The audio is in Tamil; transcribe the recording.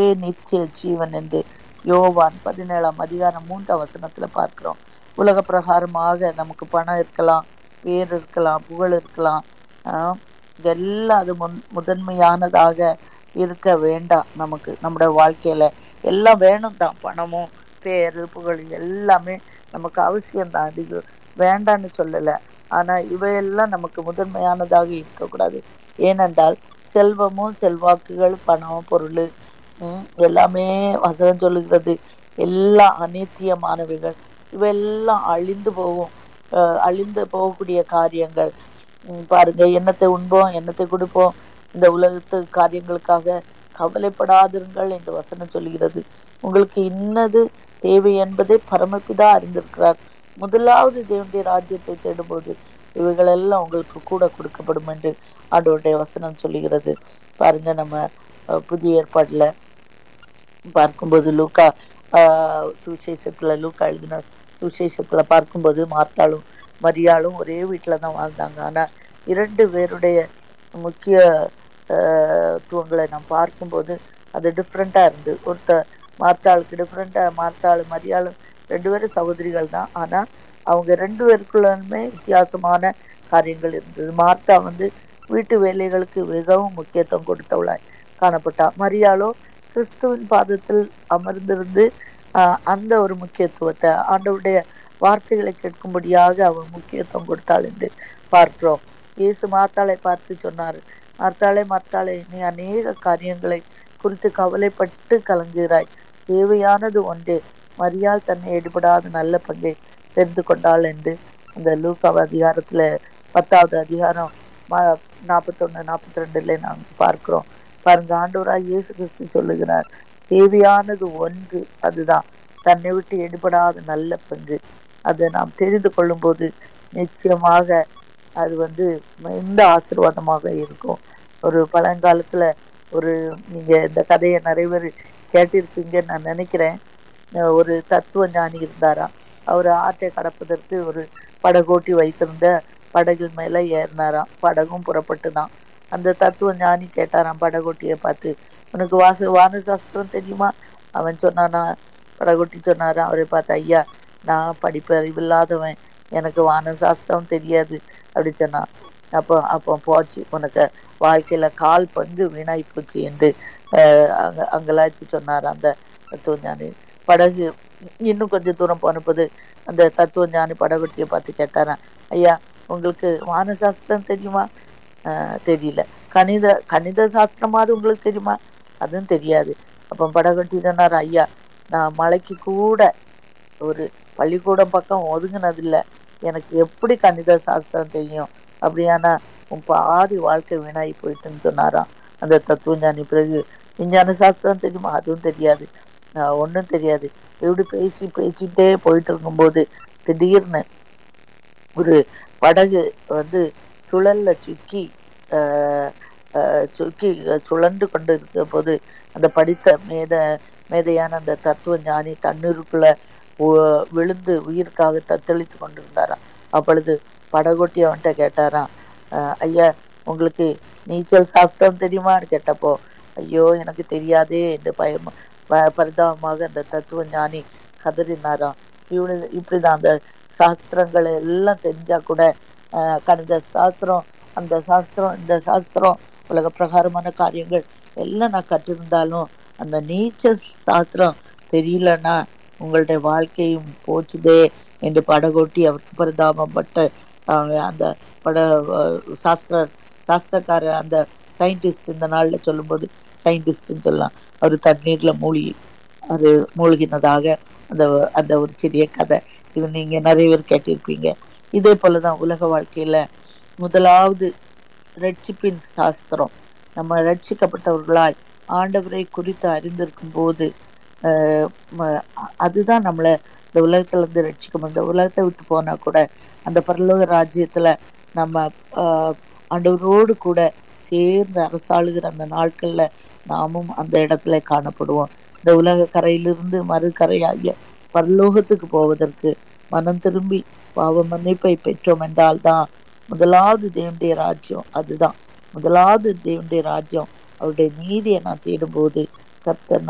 நித்திய ஜீவன் என்று யோவான் பதினேழாம் அதிகாரம் மூன்றாம் வசனத்துல பார்க்கிறோம் உலக பிரகாரமாக நமக்கு பணம் இருக்கலாம் பேர் இருக்கலாம் புகழ் இருக்கலாம் ஆஹ் இதெல்லாம் அது முன் முதன்மையானதாக இருக்க வேண்டாம் நமக்கு நம்முடைய வாழ்க்கையில எல்லாம் வேணும் தான் பணமும் பேரு புகழ் எல்லாமே நமக்கு அவசியம் தான் அது வேண்டான்னு சொல்லல ஆனா இவையெல்லாம் நமக்கு முதன்மையானதாக இருக்கக்கூடாது ஏனென்றால் செல்வமும் செல்வாக்குகள் பணம் பொருள் உம் எல்லாமே வசனம் சொல்லுகிறது எல்லாம் அநித்தியமானவைகள் இவையெல்லாம் அழிந்து போகும் அஹ் அழிந்து போகக்கூடிய காரியங்கள் உம் பாருங்க எண்ணத்தை உண்போம் எண்ணத்தை கொடுப்போம் இந்த உலகத்து காரியங்களுக்காக கவலைப்படாதிருங்கள் என்று வசனம் சொல்கிறது உங்களுக்கு இன்னது தேவை என்பதை பரமபிதா அறிந்திருக்கிறார் முதலாவது தேவனுடைய ராஜ்யத்தை தேடும்போது இவைகளெல்லாம் உங்களுக்கு கூட கொடுக்கப்படும் என்று ஆண்டவருடைய வசனம் சொல்லுகிறது பாருங்க நம்ம அஹ், புதிய ஏற்பாடுல பார்க்கும்போது லூக்கா ஆஹ், சுவிசேஷத்துல லூக்கா எழுதின சுவிசேஷத்துல பார்க்கும்போது மார்த்தாளும் மரியாளும் ஒரே வீட்டுல தான் வாழ்ந்தாங்க ஆனா இரண்டு பேருடைய முக்கிய ஆஹ், துவங்களை நாம் பார்க்கும்போது அது டிஃப்ரெண்டா இருந்து ஒருத்த மார்த்தாளுக்கு டிஃப்ரெண்டா மார்த்தாள் மரியாளும் ரெண்டு பேரும் சகோதரிகள் தான் ஆனா அவங்க ரெண்டு பேருக்குள்ளுமே வித்தியாசமான காரியங்கள் இருந்தது மார்த்தா வந்து வீட்டு வேலைகளுக்கு மிகவும் முக்கியத்துவம் கொடுத்தவளாய் காணப்பட்டா மரியாளோ கிறிஸ்துவின் பாதத்தில் அமர்ந்திருந்து ஆஹ், அந்த ஒரு முக்கியத்துவத்தை ஆண்டவருடைய வார்த்தைகளை கேட்கும்படியாக அவள் முக்கியத்துவம் கொடுத்தாள் என்று பார்க்கிறோம் இயேசு மாத்தாளை பார்த்து சொன்னார் மாத்தாளே மாத்தாளே நீ அநேக காரியங்களை குறித்து கவலைப்பட்டு கலங்குகிறாய் தேவையானது ஒன்றே மரியாள் தன்னை ஈடுபடாத நல்ல பங்கை தெரிந்து கொண்டாள் என்று அந்த லூக்காவ அதிகாரத்துல பத்தாவது அதிகாரம் ம- நாற்பத்தொன்னு நாற்பத்தி ரெண்டுல நாங்கள் பார்க்கிறோம் பாருங்க ஆண்டவராய் இயேசு கிறிஸ்து சொல்லுகிறார் தேவையானது ஒன்று அதுதான் தன்னை விட்டு எடுபடாத நல்ல பங்கு அதை நாம் தெரிந்து கொள்ளும்போது நிச்சயமாக அது வந்து மிகுந்த ஆசீர்வாதமாக இருக்கும் ஒரு பழங்காலத்துல ஒரு நீங்க இந்த கதையை நிறைய பேர் கேட்டிருப்பீங்கன்னு நான் நினைக்கிறேன் அஹ் ஒரு தத்துவ ஞானி இருந்தாராம் அவர் ஆற்றை கடப்பதற்கு ஒரு படகோட்டி வைத்திருந்த படகில் மேல ஏறினாராம் படகும் புறப்பட்டு தான் அந்த தத்துவ ஞானி கேட்டாராம் படகோட்டியை பார்த்து உனக்கு வாச வான சாஸ்திரம் தெரியுமா அவன் சொன்னானா படகோட்டி சொன்னாராம் அவரை பார்த்து ஐயா நான் படிப்பு அறிவில்லாதவன் எனக்கு வான சாஸ்திரம் தெரியாது அப்படி சொன்னான் அப்போ அப்போ போச்சு உனக்கு வாழ்க்கையில கால் பங்கு வீணாய் போச்சு என்று அஹ், அங்க அங்கலாய்ச்சி சொன்னார் அந்த தத்துவ ஞானி படகு இன்னும் கொஞ்சம் தூரம் போனபோது அந்த தத்துவ ஞானி படகொட்டியை பார்த்து கேட்டாராம் ஐயா உங்களுக்கு வான சாஸ்திரம் தெரியுமா ஆஹ் தெரியல கணித கணித சாஸ்திரமாவது உங்களுக்கு தெரியுமா அதுவும் தெரியாது அப்போ படகொட்டி சொன்னார் ஐயா நான் மலைக்கு கூட ஒரு பள்ளிக்கூடம் பக்கம் ஒதுங்கினதில்ல எனக்கு எப்படி கணித சாஸ்திரம் தெரியும் அப்படியானா உன் பாதி வாழ்க்கை வீணாகி போயிட்டுன்னு சொன்னாராம் அந்த தத்துவ ஞானி பிறகு விஞ்ஞான சாஸ்திரம் தெரியுமா அதுவும் தெரியாது ஆஹ் ஒண்ணும் தெரியாது இப்படி பேசி பேசிட்டே போயிட்டு இருக்கும்போது திடீர்னு ஒரு படகு வந்து சுழல்ல சிக்கி ஆஹ் ஆஹ் சுக்கி சுழன்று கொண்டு இருக்க போது அந்த படித்த மேத மேதையான அந்த தத்துவ ஞானி தண்ணீருக்குள்ள உ- விழுந்து உயிருக்காக தத்தளித்து கொண்டிருந்தாராம் அப்பொழுது படகோட்டி அவன்கிட்ட கேட்டாராம் ஆஹ் ஐயா உங்களுக்கு நீச்சல் சாஸ்திரம் தெரியுமான்னு கேட்டப்போ ஐயோ எனக்கு தெரியாதே என்று பயம் ப- பரிதாபமாக அந்த தத்துவ ஞானி கதறினாராம் இவனு இப்படிதான் அந்த சாஸ்திரங்கள் எல்லாம் தெரிஞ்சா கூட ஆஹ் கணித சாஸ்திரம் அந்த சாஸ்திரம் இந்த சாஸ்திரம் உலக பிரகாரமான காரியங்கள் எல்லாம் நான் கற்றிருந்தாலும் அந்த நீச்சல் சாஸ்திரம் தெரியலன்னா உங்களுடைய வாழ்க்கையும் போச்சுதே என்று படகோட்டி அவருக்கு பரிதாபப்பட்டு அவங்க அந்த பட அஹ் சாஸ்திர சாஸ்திரக்கார அந்த சயின்டிஸ்ட் இந்த நாள்ல சொல்லும்போது சயின்டிஸ்ட்னு சொல்லலாம் அவர் தண்ணீர்ல மூழ்கி அவர் மூழ்கினதாக அந்த அந்த ஒரு சிறிய கதை இது நீங்க நிறைய பேர் கேட்டிருப்பீங்க இதே போலதான் உலக வாழ்க்கையில முதலாவது ரட்சிப்பின் சாஸ்திரம் நம்ம ரட்சிக்கப்பட்டவர்களாய் ஆண்டவரை குறித்து அறிந்திருக்கும் போது ஆஹ் ம- அதுதான் நம்மள இந்த உலகத்துல இருந்து ரட்சிக்கும் இந்த உலகத்தை விட்டு போனா கூட அந்த பரலோக ராஜ்யத்துல நம்ம ஆஹ் ஆண்டவரோடு கூட சேர்ந்து அரசாளுகிற அந்த நாட்கள்ல நாமும் அந்த இடத்துல காணப்படுவோம் இந்த உலக கரையிலிருந்து மறுகரையாகிய பரலோகத்துக்கு போவதற்கு மனம் திரும்பி பாவ மன்னிப்பை பெற்றோம் என்றால் தான் முதலாவது தேவனுடைய ராஜ்யம் அதுதான் முதலாவது தேவனுடைய ராஜ்யம் அவருடைய நீதியை நான் தேடும்போது கர்த்தர்